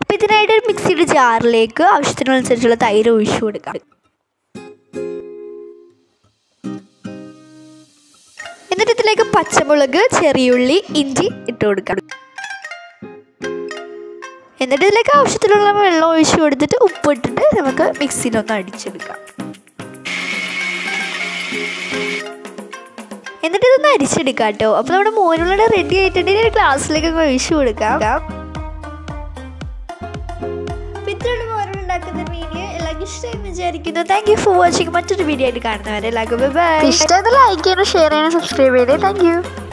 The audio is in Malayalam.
അപ്പോൾ ഇതിനായിട്ട് ഒരു മിക്സിയുടെ ജാറിലേക്ക് ആവശ്യത്തിനനുസരിച്ചുള്ള തൈര് ഒഴിച്ചു കൊടുക്കാം എന്നിട്ട് ഇതിലേക്ക് പച്ചമുളക് ചെറിയുള്ളി ഇഞ്ചി ഇട്ട് കൊടുക്കാം എന്നിട്ട് ഇതിലേക്ക് ആവശ്യത്തിനുള്ള വെള്ളം ഒഴിച്ച് കൊടുത്തിട്ട് ഉപ്പിട്ടിട്ട് നമുക്ക് മിക്സിയിലൊന്ന് അടിച്ചെടുക്കാം എന്നിട്ട് ഇതൊന്ന് അരിച്ചെടുക്കാം കേട്ടോ അപ്പോൾ നമ്മുടെ മോരുള്ളത് റെഡി ആയിട്ടുണ്ടെങ്കിൽ ഒരു ഗ്ലാസ്സിലേക്ക് അങ്ങ് ഒഴിച്ചു കൊടുക്കാം അപ്പോൾ ഇത്രയാണ് മോരുള്ള ഉണ്ടാക്കുന്ന വീഡിയോ എല്ലാവർക്കും ഇഷ്ടമായി വിചാരിക്കുന്നു താങ്ക് യു ഫോർ വാച്ചിങ് മറ്റൊരു വീഡിയോ ആയിട്ട് കാണുന്നവരെ എല്ലാവർക്കും ബൈ ഇഷ്ടമായത് ലൈക്ക് ചെയ്യണം ഷെയർ ചെയ്യണം സബ്സ്ക്രൈബ് ചെയ്യണേ താങ്ക് യു